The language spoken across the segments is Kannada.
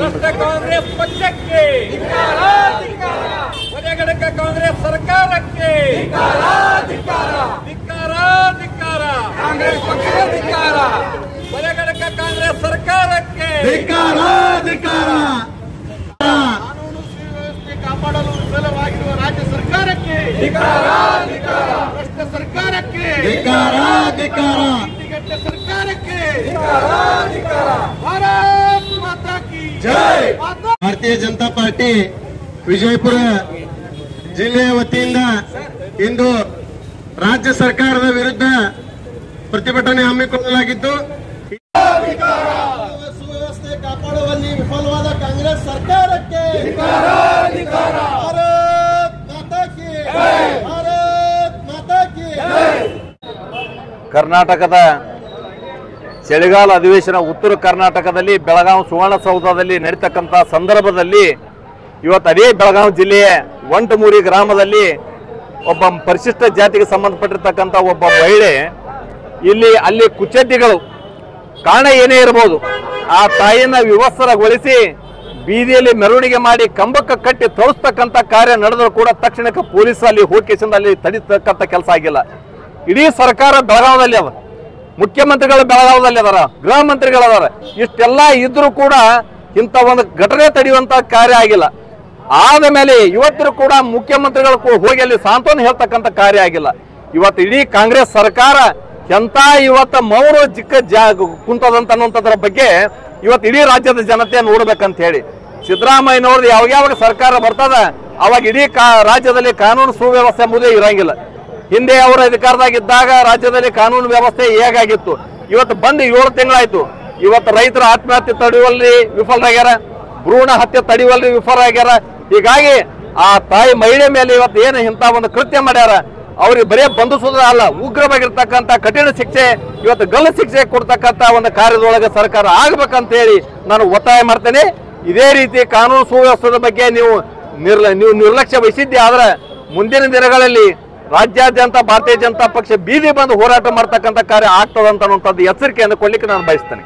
ಭ್ರಷ್ಟ ಕಾಂಗ್ರೆಸ್ ಪಕ್ಷಕ್ಕೆ ಹೊರಗಡಕ ಕಾಂಗ್ರೆಸ್ ಸರ್ಕಾರಕ್ಕೆ ಧಿಕ್ಕಾರ ಧಿಕ್ಕಾರ ಕಾಂಗ್ರೆಸ್ ಪಕ್ಷದ ಧಿಕ್ಕಾರ ಹೊರಗಡಕ ಕಾಂಗ್ರೆಸ್ ಸರ್ಕಾರಕ್ಕೆ ಧಿಕ್ಕಾರ ಧಿಕ್ಕಾರ ಕಾನೂನು ಸುವ್ಯವಸ್ಥೆ ಕಾಪಾಡಲು ವಿಫಲವಾಗಿರುವ ರಾಜ್ಯ ಸರ್ಕಾರಕ್ಕೆ ಭ್ರಷ್ಟ ಸರ್ಕಾರಕ್ಕೆ ಧಿಕ್ಕಾರ ಧಿಕ್ಕಾರ ನೀತಿಗೆಟ್ಟ ಸರ್ಕಾರಕ್ಕೆ ಭಾರತ್ ಮಾತಾ ಕಿ ಜೈ. ಮಾತಾ ಭಾರತೀಯ ಜನತಾ ಪಾರ್ಟಿ ವಿಜಯಪುರ ಜಿಲ್ಲೆಯ ವತಿಯಿಂದ ಇಂದು ರಾಜ್ಯ ಸರ್ಕಾರದ ವಿರುದ್ಧ ಪ್ರತಿಭಟನೆ ಹಮ್ಮಿಕೊಳ್ಳಲಾಗಿದ್ದು ಸುವ್ಯವಸ್ಥೆ ಕಾಪಾಡುವಲ್ಲಿ ವಿಫಲವಾದ ಕಾಂಗ್ರೆಸ್ ಸರ್ಕಾರಕ್ಕೆ ಭಾರತ್ ಮಾತಾ ಕಿ ಭಾರತ್ ಮಾತಾ ಕಿ ಕರ್ನಾಟಕದ ಚಳಿಗಾಲ ಅಧಿವೇಶನ ಉತ್ತರ ಕರ್ನಾಟಕದಲ್ಲಿ ಬೆಳಗಾವಿ ಸುವರ್ಣಸೌಧದಲ್ಲಿ ನಡೀತಕ್ಕಂಥ ಸಂದರ್ಭದಲ್ಲಿ ಇವತ್ತು ಅದೇ ಬೆಳಗಾವಿ ಜಿಲ್ಲೆಯ ಒಂಟಮೂರಿ ಗ್ರಾಮದಲ್ಲಿ ಒಬ್ಬ ಪರಿಶಿಷ್ಟ ಜಾತಿಗೆ ಸಂಬಂಧಪಟ್ಟಿರ್ತಕ್ಕಂಥ ಒಬ್ಬ ಮಹಿಳೆ ಇಲ್ಲಿ ಅಲ್ಲಿ ಕುಚಡ್ಡಿಗಳು ಕಾರಣ ಏನೇ ಇರಬಹುದು ಆ ತಾಯಿಯನ್ನ ವಿವಸ್ತ್ರಗೊಳಿಸಿ ಬೀದಿಯಲ್ಲಿ ಮೆರವಣಿಗೆ ಮಾಡಿ ಕಂಬಕ್ಕೆ ಕಟ್ಟಿ ತೋರಿಸ್ತಕ್ಕಂಥ ಕಾರ್ಯ ನಡೆದರೂ ಕೂಡ ತಕ್ಷಣಕ್ಕೆ ಪೊಲೀಸ್ ಅಲ್ಲಿ ಹೋಗಿ ಅಲ್ಲಿ ತಡಿತಕ್ಕಂಥ ಕೆಲಸ ಆಗಿಲ್ಲ ಇಡೀ ಸರ್ಕಾರ ಬೆಳಗಾವದಲ್ಲಿ ಅದ ಮುಖ್ಯಮಂತ್ರಿಗಳು ಬೆಳಗಾವದಲ್ಲಿ ಅದಾರ ಗೃಹ ಮಂತ್ರಿಗಳು ಅದಾರ ಇಷ್ಟೆಲ್ಲ ಇದ್ರೂ ಕೂಡ ಇಂಥ ಒಂದು ಘಟನೆ ತಡೆಯುವಂತ ಕಾರ್ಯ ಆಗಿಲ್ಲ ಆದ ಮೇಲೆ ಇವತ್ತಿಗೂ ಕೂಡ ಮುಖ್ಯಮಂತ್ರಿಗಳು ಕೂ- ಹೋಗಿ ಅಲ್ಲಿ ಸಾಂತ್ವನ ಹೇಳ್ತಕ್ಕಂಥ ಕಾರ್ಯ ಆಗಿಲ್ಲ ಇವತ್ತು ಇಡೀ ಕಾಂಗ್ರೆಸ್ ಸರ್ಕಾರ ಎಂತ ಇವತ್ತ ಮೌರು ಚಿಕ್ಕ ಜಾ ಕುಂತದಂತ ಅನ್ನುವಂಥದ್ರ ಬಗ್ಗೆ ಇವತ್ತು ಇಡೀ ರಾಜ್ಯದ ಜನತೆ ನೋಡ್ಬೇಕಂತ ಹೇಳಿ ಸಿದ್ದರಾಮಯ್ಯನವ್ರದ್ದು ಯಾವಾಗ ಯಾವಾಗ ಸರ್ಕಾರ ಬರ್ತದ ಅವಾಗ ಇಡೀ ಕಾ ರಾಜ್ಯದಲ್ಲಿ ಕಾನೂನು ಸುವ್ಯವಸ್ಥೆ ಎಂಬುದೇ ಇರಂಗಿಲ್ಲ ಹಿಂದೆ ಅವರು ಅಧಿಕಾರದಾಗಿದ್ದಾಗ ರಾಜ್ಯದಲ್ಲಿ ಕಾನೂನು ವ್ಯವಸ್ಥೆ ಹೇಗಾಗಿತ್ತು ಇವತ್ತು ಬಂದು ಏಳು ತಿಂಗಳಾಯ್ತು ಇವತ್ತು ರೈತರ ಆತ್ಮಹತ್ಯೆ ತಡೆಯುವಲ್ಲಿ ವಿಫಲರಾಗ್ಯಾರ ಭ್ರೂಣ ಹತ್ಯೆ ತಡೆಯುವಲ್ಲಿ ವಿಫಲರಾಗ್ಯಾರ ಹೀಗಾಗಿ ಆ ತಾಯಿ ಮಹಿಳೆ ಮೇಲೆ ಇವತ್ತು ಏನು ಇಂಥ ಒಂದು ಕೃತ್ಯ ಮಾಡ್ಯಾರ ಅವ್ರಿಗೆ ಬರೇ ಬಂಧಿಸೋದ್ರ ಅಲ್ಲ ಉಗ್ರವಾಗಿರ್ತಕ್ಕಂಥ ಕಠಿಣ ಶಿಕ್ಷೆ ಇವತ್ತು ಗಲ್ಲು ಶಿಕ್ಷೆ ಕೊಡ್ತಕ್ಕಂಥ ಒಂದು ಕಾರ್ಯದೊಳಗೆ ಸರ್ಕಾರ ಆಗ್ಬೇಕಂತ ಹೇಳಿ ನಾನು ಒತ್ತಾಯ ಮಾಡ್ತೇನೆ ಇದೇ ರೀತಿ ಕಾನೂನು ಸುವ್ಯವಸ್ಥೆದ ಬಗ್ಗೆ ನೀವು ನಿರ್ಲ ನೀವು ನಿರ್ಲಕ್ಷ್ಯ ವಹಿಸಿದ್ದೆ ಆದ್ರೆ ಮುಂದಿನ ದಿನಗಳಲ್ಲಿ ರಾಜ್ಯಾದ್ಯಂತ ಭಾರತೀಯ ಜನತಾ ಪಕ್ಷ ಬೀದಿ ಬಂದು ಹೋರಾಟ ಮಾಡ್ತಕ್ಕಂಥ ಕಾರ್ಯ ಆಗ್ತದಂತ ಅನ್ನುವಂಥದ್ದು ಎಚ್ಚರಿಕೆಯನ್ನು ಕೊಡ್ಲಿಕ್ಕೆ ನಾನು ಬಯಸ್ತೇನೆ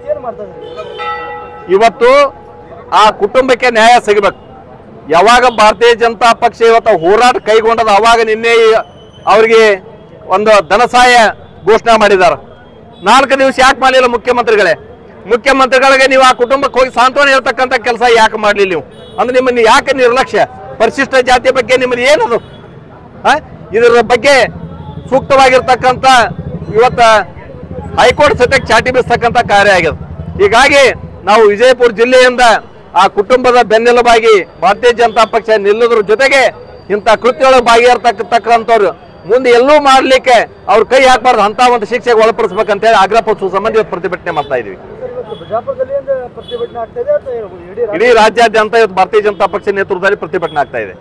ಇವತ್ತು ಆ ಕುಟುಂಬಕ್ಕೆ ನ್ಯಾಯ ಸಿಗಬೇಕು ಯಾವಾಗ ಭಾರತೀಯ ಜನತಾ ಪಕ್ಷ ಇವತ್ತು ಹೋರಾಟ ಕೈಗೊಂಡದ ಅವಾಗ ನಿನ್ನೆ ಅವರಿಗೆ ಒಂದು ಧನ ಸಹಾಯ ಘೋಷಣೆ ಮಾಡಿದ್ದಾರೆ ನಾಲ್ಕು ದಿವಸ ಯಾಕೆ ಮಾಡಲಿಲ್ಲ ಮುಖ್ಯಮಂತ್ರಿಗಳೇ ಮುಖ್ಯಮಂತ್ರಿಗಳಿಗೆ ನೀವು ಆ ಕುಟುಂಬಕ್ಕೆ ಹೋಗಿ ಸಾಂತ್ವನ ಹೇಳ್ತಕ್ಕಂಥ ಕೆಲಸ ಯಾಕೆ ಮಾಡಲಿಲ್ಲ ನೀವು ಅಂದ್ರೆ ನಿಮ್ಮನ್ನು ಯಾಕೆ ನಿರ್ಲಕ್ಷ್ಯ ಪರಿಶಿಷ್ಟ ಜಾತಿ ಬಗ್ಗೆ ನಿಮ್ಮದು ಏನದು ಆ? ಇದರ ಬಗ್ಗೆ ಸೂಕ್ತವಾಗಿರ್ತಕ್ಕಂಥ ಇವತ್ತ ಹೈಕೋರ್ಟ್ ಸತ್ಯಕ್ಕೆ ಚಾಟಿ ಬೀಸ್ತಕ್ಕಂಥ ಕಾರ್ಯ ಆಗಿದೆ ಹೀಗಾಗಿ ನಾವು ವಿಜಯಪುರ ಜಿಲ್ಲೆಯಿಂದ ಆ ಕುಟುಂಬದ ಬೆನ್ನೆಲುಬಾಗಿ ಭಾರತೀಯ ಜನತಾ ಪಕ್ಷ ನಿಲ್ಲೋದ್ರ ಜೊತೆಗೆ ಇಂಥ ಕೃತ್ಯೊಳಗೆ ಭಾಗಿಯಾರ್ತಕ್ಕಂಥವ್ರು ಮುಂದೆ ಎಲ್ಲೂ ಮಾಡ್ಲಿಕ್ಕೆ ಅವ್ರ ಕೈ ಹಾಕ್ಬಾರ್ದು ಅಂತ ಒಂದು ಶಿಕ್ಷೆಗೆ ಒಳಪಡಿಸ್ಬೇಕಂತ ಹೇಳಿ ಆಗ್ರಹ ಪಡಿಸುವ ಸಂಬಂಧ ಇವತ್ತು ಪ್ರತಿಭಟನೆ ಮಾಡ್ತಾ ಇದೀವಿ ಬಿಜಾಪುರದಲ್ಲಿ ಒಂದು ಪ್ರತಿಭಟನೆ ಆಗ್ತಾ ಇದೆ ಅಥವಾ ಇಡೀ ಇಡೀ ರಾಜ್ಯಾದ್ಯಂತ ಇವತ್ತು ಭಾರತೀಯ ಜನತಾ ಪಕ್ಷ ನೇತೃತ್ವದಲ್ಲಿ ಪ್ರತಿಭಟನೆ ಆಗ್ತಾ ಇದೆ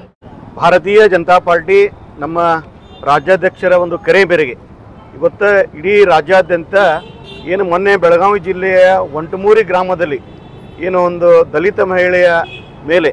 ಭಾರತೀಯ ಜನತಾ ಪಾರ್ಟಿ ನಮ್ಮ ರಾಜ್ಯಾಧ್ಯಕ್ಷರ ಒಂದು ಕರೆ ಮೇರೆಗೆ ಇವತ್ತು ಇಡೀ ರಾಜ್ಯಾದ್ಯಂತ ಏನು ಮೊನ್ನೆ ಬೆಳಗಾವಿ ಜಿಲ್ಲೆಯ ಒಂಟಮೂರಿ ಗ್ರಾಮದಲ್ಲಿ ಏನು ಒಂದು ದಲಿತ ಮಹಿಳೆಯ ಮೇಲೆ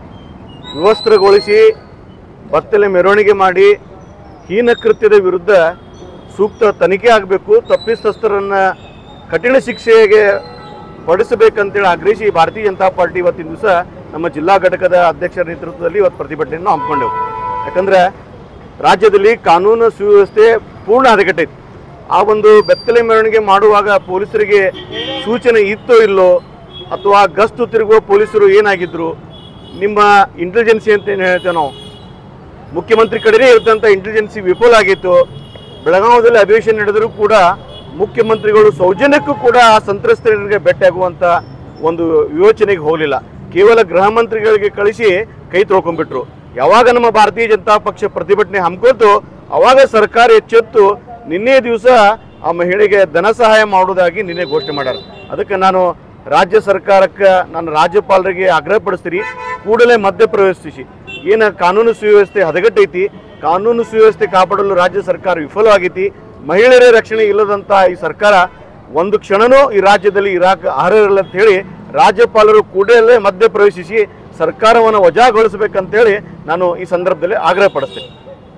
ವಿವಸ್ತ್ರಗೊಳಿಸಿ ಬತ್ತಲೆ ಮೆರವಣಿಗೆ ಮಾಡಿ ಹೀನ ಕೃತ್ಯದ ವಿರುದ್ಧ ಸೂಕ್ತ ತನಿಖೆ ಆಗಬೇಕು ತಪ್ಪಿತಸ್ಥರನ್ನು ಕಠಿಣ ಶಿಕ್ಷೆಗೆ ಪಡಿಸಬೇಕಂತೇಳಿ ಆಗ್ರಹಿಸಿ ಭಾರತೀಯ ಜನತಾ ಪಾರ್ಟಿ ಇವತ್ತಿನ ದಿವಸ ನಮ್ಮ ಜಿಲ್ಲಾ ಘಟಕದ ಅಧ್ಯಕ್ಷರ ನೇತೃತ್ವದಲ್ಲಿ ಇವತ್ತು ಪ್ರತಿಭಟನೆಯನ್ನು ಹಮ್ಮಿಕೊಂಡೆವು ಯಾಕಂದ್ರೆ ರಾಜ್ಯದಲ್ಲಿ ಕಾನೂನು ಸುವ್ಯವಸ್ಥೆ ಪೂರ್ಣ ಹದಗೆಟ್ಟೈತಿ ಆ ಒಂದು ಬೆತ್ತಲೆ ಮೆರವಣಿಗೆ ಮಾಡುವಾಗ ಪೊಲೀಸರಿಗೆ ಸೂಚನೆ ಇತ್ತೋ ಇಲ್ಲೋ ಅಥವಾ ಗಸ್ತು ತಿರುಗುವ ಪೊಲೀಸರು ಏನಾಗಿದ್ರು ನಿಮ್ಮ ಇಂಟೆಲಿಜೆನ್ಸಿ ಅಂತ ಏನು ಹೇಳ್ತೇವೆ ನಾವು ಮುಖ್ಯಮಂತ್ರಿ ಕಡೆನೇ ಇರ್ತಂತ ಇಂಟೆಲಿಜೆನ್ಸಿ ವಿಫಲ ಆಗಿತ್ತು ಬೆಳಗಾವದಲ್ಲಿ ಅಧಿವೇಶನ ನಡೆದರೂ ಕೂಡ ಮುಖ್ಯಮಂತ್ರಿಗಳು ಸೌಜನ್ಯಕ್ಕೂ ಕೂಡ ಆ ಸಂತ್ರಸ್ತರಿಗೆ ಭೇಟಿಯಾಗುವಂತ ಒಂದು ಯೋಚನೆಗೆ ಹೋಗಲಿಲ್ಲ ಕೇವಲ ಗೃಹ ಮಂತ್ರಿಗಳಿಗೆ ಕಳಿಸಿ ಕೈ ತೊಳ್ಕೊಂಡ್ಬಿಟ್ರು ಯಾವಾಗ ನಮ್ಮ ಭಾರತೀಯ ಜನತಾ ಪಕ್ಷ ಪ್ರತಿಭಟನೆ ಹಮ್ಮಿಕೊಳ್ತು ಅವಾಗ ಸರ್ಕಾರ ಎಚ್ಚೆತ್ತು ನಿನ್ನೆ ದಿವಸ ಆ ಮಹಿಳೆಗೆ ಧನ ಸಹಾಯ ಮಾಡುವುದಾಗಿ ನಿನ್ನೆ ಘೋಷಣೆ ಮಾಡ್ಯಾರ ಅದಕ್ಕೆ ನಾನು ರಾಜ್ಯ ಸರ್ಕಾರಕ್ಕೆ ನಾನು ರಾಜ್ಯಪಾಲರಿಗೆ ಆಗ್ರಹ ಪಡಿಸ್ತೀರಿ ಕೂಡಲೇ ಮಧ್ಯಪ್ರವೇಶಿಸಿ ಏನು ಕಾನೂನು ಸುವ್ಯವಸ್ಥೆ ಹದಗೆಟ್ಟೈತಿ ಕಾನೂನು ಸುವ್ಯವಸ್ಥೆ ಕಾಪಾಡಲು ರಾಜ್ಯ ಸರ್ಕಾರ ವಿಫಲವಾಗೈತಿ ಮಹಿಳೆಯರ ರಕ್ಷಣೆ ಇಲ್ಲದಂತ ಈ ಸರ್ಕಾರ ಒಂದು ಕ್ಷಣನೂ ಈ ರಾಜ್ಯದಲ್ಲಿ ಇರಾಕ್ ಅರ್ಹರಿಲ್ಲ ಅಂತ ಹೇಳಿ ರಾಜ್ಯಪಾಲರು ಕೂಡಲೇ ಮಧ್ಯಪ್ರವೇಶಿಸಿ ಸರ್ಕಾರವನ್ನು ವಜಾಗೊಳಿಸಬೇಕಂತೇಳಿ ನಾನು ಈ ಸಂದರ್ಭದಲ್ಲಿ ಆಗ್ರಹ ಪಡಿಸ್ತೇನೆ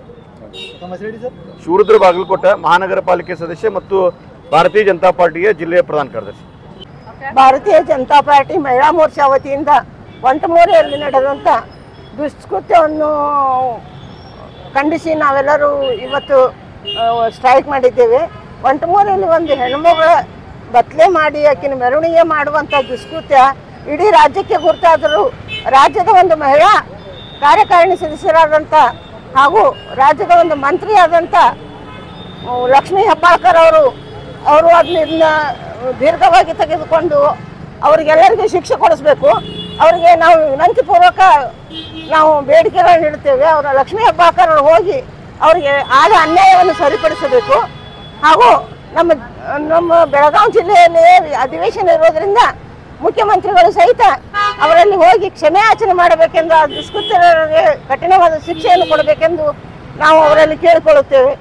ತಮ್ಮ ಹೆಸರು ಹೇಳಿ ಸರ್ ಶಿವರುದ್ರ ಬಾಗಲಕೋಟ ಮಹಾನಗರ ಪಾಲಿಕೆ ಸದಸ್ಯ ಮತ್ತು ಭಾರತೀಯ ಜನತಾ ಪಾರ್ಟಿಯ ಜಿಲ್ಲೆಯ ಪ್ರಧಾನ ಕಾರ್ಯದರ್ಶಿ ಭಾರತೀಯ ಜನತಾ ಪಾರ್ಟಿ ಮಹಿಳಾ ಮೋರ್ಚಾ ವತಿಯಿಂದ ಒಂಟಮೂರಿಯಲ್ಲಿ ನಡೆದಂಥ ದುಷ್ಕೃತ್ಯವನ್ನು ಖಂಡಿಸಿ ನಾವೆಲ್ಲರೂ ಇವತ್ತು ಸ್ಟ್ರೈಕ್ ಮಾಡಿದ್ದೇವೆ ಒಂಟಮೂರಿಯಲ್ಲಿ ಒಂದು ಹೆಣ್ಮಗಳ ಬತ್ಲೆ ಮಾಡಿ ಆಕಿನ ಮೆರವಣಿಗೆ ಮಾಡುವಂಥ ದುಷ್ಕೃತ್ಯ ಇಡೀ ರಾಜ್ಯಕ್ಕೆ ಗುರುತಾದರೂ ರಾಜ್ಯದ ಒಂದು ಮಹಿಳಾ ಕಾರ್ಯಕಾರಿಣಿ ಸದಸ್ಯರಾದಂಥ ಹಾಗೂ ರಾಜ್ಯದ ಒಂದು ಮಂತ್ರಿಯಾದಂಥ ಅಹ್, ಲಕ್ಷ್ಮೀ ಹೆಬ್ಬಾಳ್ಕರ್ ಅವರು ಅವರು ಅದನ್ನ ದೀರ್ಘವಾಗಿ ತೆಗೆದುಕೊಂಡು ಅವರಿಗೆಲ್ಲರಿಗೂ ಶಿಕ್ಷೆ ಕೊಡಿಸ್ಬೇಕು ಅವರಿಗೆ ನಾವು ವಿನಂತಿಪೂರ್ವಕ ನಾವು ಬೇಡಿಕೆಗಳನ್ನು ಇಡ್ತೇವೆ ಅವರ ಲಕ್ಷ್ಮೀ ಹೆಬ್ಬಾಳ್ಕರ್ ಅವರು ಹೋಗಿ ಅವರಿಗೆ ಆದ ಅನ್ಯಾಯವನ್ನು ಸರಿಪಡಿಸಬೇಕು ಹಾಗೂ ನಮ್ಮ ನಮ್ಮ ಬೆಳಗಾವಿ ಜಿಲ್ಲೆಯಲ್ಲಿ ಅಧಿವೇಶನ ಇರೋದ್ರಿಂದ ಮುಖ್ಯಮಂತ್ರಿಗಳು ಸಹಿತ ಅವರಲ್ಲಿ ಹೋಗಿ ಕ್ಷಮೆ ಯಾಚನೆ ಮಾಡಬೇಕೆಂದು ಆ ದುಷ್ಕೃತ್ಯರಿಗೆ ಕಠಿಣವಾದ ಶಿಕ್ಷೆಯನ್ನು ಕೊಡಬೇಕೆಂದು ನಾವು ಅವರಲ್ಲಿ ಕೇಳಿಕೊಳ್ಳುತ್ತೇವೆ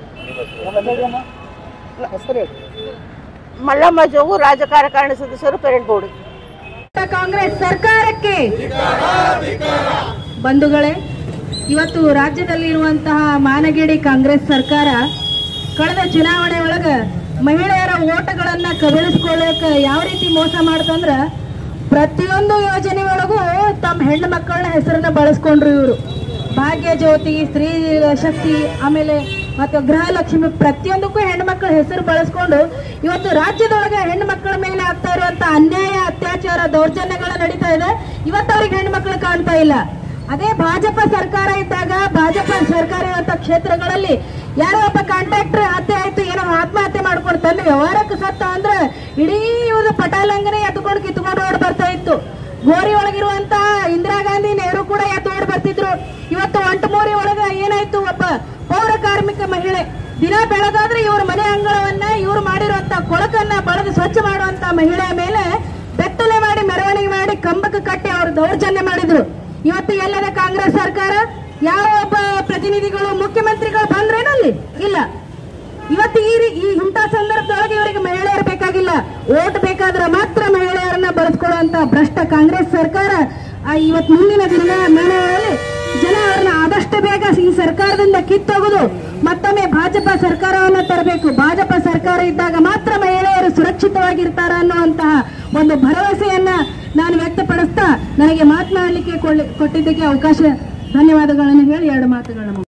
ಮಲ್ಲಮ್ಮ ಜೋಗು ರಾಜ್ಯ ಕಾರ್ಯಕಾರಿಣಿ ಸದಸ್ಯರು ಪೇರೆಂಟ್ ಬೋರ್ಡ್ ಕಾಂಗ್ರೆಸ್ ಸರ್ಕಾರಕ್ಕೆ ಬಂಧುಗಳೇ ಇವತ್ತು ರಾಜ್ಯದಲ್ಲಿರುವಂತಹ ಮಾನಗೇಡಿ ಕಾಂಗ್ರೆಸ್ ಸರ್ಕಾರ ಕಳೆದ ಚುನಾವಣೆ ಒಳಗ ಮಹಿಳೆಯರ ಓಟುಗಳನ್ನ ಕಬಳಿಸ್ಕೊಳ್ಳೋಕೆ ಯಾವ ರೀತಿ ಮೋಸ ಮಾಡ್ತಂದ್ರ ಪ್ರತಿಯೊಂದು ಯೋಜನೆ ಒಳಗೂ ತಮ್ಮ ಹೆಣ್ಣು ಮಕ್ಕಳನ್ನ ಹೆಸರನ್ನ ಬಳಸ್ಕೊಂಡ್ರು ಇವರು ಭಾಗ್ಯ ಜ್ಯೋತಿ ಸ್ತ್ರೀ ಶಕ್ತಿ ಆಮೇಲೆ ಮತ್ತು ಗೃಹಲಕ್ಷ್ಮಿ ಪ್ರತಿಯೊಂದಕ್ಕೂ ಹೆಣ್ಣು ಮಕ್ಕಳ ಹೆಸರು ಬಳಸ್ಕೊಂಡು ಇವತ್ತು ರಾಜ್ಯದೊಳಗೆ ಹೆಣ್ಣು ಮಕ್ಕಳ ಮೇಲೆ ಆಗ್ತಾ ಇರುವಂತ ಅನ್ಯಾಯ ಅತ್ಯಾಚಾರ ದೌರ್ಜನ್ಯಗಳು ನಡೀತಾ ಇದೆ ಇವತ್ತು ಅವ್ರಿಗೆ ಹೆಣ್ಣು ಮಕ್ಕಳು ಕಾಣ್ತಾ ಇಲ್ಲ ಅದೇ ಭಾಜಪ ಸರ್ಕಾರ ಇದ್ದಾಗ ಭಾಜಪ ಸರ್ಕಾರ ಇರುವಂತ ಕ್ಷೇತ್ರಗಳಲ್ಲಿ ಯಾರೋ ಒಬ್ಬ ಕಾಂಟ್ರಾಕ್ಟರ್ ಹತ್ಯೆ ಆಯ್ತು ಏನೋ ಆತ್ಮಹತ್ಯೆ ಮಾಡ್ಕೊಂಡು ತನ್ನ ವ್ಯವಹಾರಕ್ಕೆ ಸತ್ತ ಅಂದ್ರೆ ಇಡೀ ಇವ್ರದ್ದು ಪಟಾಲಂಗನೆ ಎತ್ಕೊಂಡು ಕಿತ್ಕೊಂಡು ಓಡ್ ಬರ್ತಾ ಇತ್ತು ಗೋರಿ ಒಳಗಿರುವಂತ ಇಂದಿರಾ ಗಾಂಧಿ ನೆಹರು ಕೂಡ ಎದ್ದು ಓಡ್ ಬರ್ತಿದ್ರು ಇವತ್ತು ಒಂಟಮೂರಿ ಒಳಗ ಏನಾಯ್ತು ಒಬ್ಬ ಪೌರ ಕಾರ್ಮಿಕ ಮಹಿಳೆ ದಿನ ಬೆಳಗಾದ್ರೆ ಇವ್ರ ಮನೆ ಅಂಗಳವನ್ನ ಇವ್ರು ಮಾಡಿರುವಂತ ಕೊಳಕನ್ನ ಬಳದು ಸ್ವಚ್ಛ ಮಾಡುವಂತ ಮಹಿಳೆಯ ಮೇಲೆ ಬೆತ್ತಲೆ ಮಾಡಿ ಮೆರವಣಿಗೆ ಮಾಡಿ ಕಂಬಕ್ಕೆ ಕಟ್ಟಿ ಅವರು ದೌರ್ಜನ್ಯ ಮಾಡಿದ್ರು ಇವತ್ತು ಎಲ್ಲದ ಕಾಂಗ್ರೆಸ್ ಸರ್ಕಾರ ಯಾವ ಒಬ್ಬ ಪ್ರತಿನಿಧಿಗಳು ಮುಖ್ಯಮಂತ್ರಿಗಳು ಬಂದ್ರೇನಲ್ಲಿ ಇಲ್ಲ ಇವತ್ತು ಈ ರೀ- ಈ ಇಂಥ ಸಂದರ್ಭದೊಳಗೆ ಇವರಿಗೆ ಮಹಿಳೆಯರು ಬೇಕಾಗಿಲ್ಲ ಓಟ್ ಬೇಕಾದ್ರೆ ಮಾತ್ರ ಮಹಿಳೆಯರನ್ನ ಬಳಸ್ಕೊಳ್ಳುವಂತ ಭ್ರಷ್ಟ ಕಾಂಗ್ರೆಸ್ ಸರ್ಕಾರ ಆ, ಇವತ್ತು ಮುಂದಿನ ದಿನಗಳಲ್ಲಿ ಜನ ಅವ್ರನ್ನ ಆದಷ್ಟು ಬೇಗ ಈ ಸರ್ಕಾರದಿಂದ ಕಿತ್ತೋಗುದು ಮತ್ತೊಮ್ಮೆ ಭಾಜಪ ಸರ್ಕಾರವನ್ನ ತರಬೇಕು ಭಾಜಪ ಸರ್ಕಾರ ಇದ್ದಾಗ ಮಾತ್ರ ಮಹಿಳೆಯರು ಸುರಕ್ಷಿತವಾಗಿರ್ತಾರ ಅನ್ನುವಂತಹ ಒಂದು ಭರವಸೆಯನ್ನ ನಾನು ವ್ಯಕ್ತಪಡಿಸ್ತಾ ನನಗೆ ಮಾತನಾಡಲಿಕ್ಕೆ ಕೊಟ್ಟಿದ್ದಕ್ಕೆ ಅವಕಾಶ ಧನ್ಯವಾದಗಳನ್ನು ಹೇಳಿ ಎರಡು ಮಾತುಗಳನ್ನು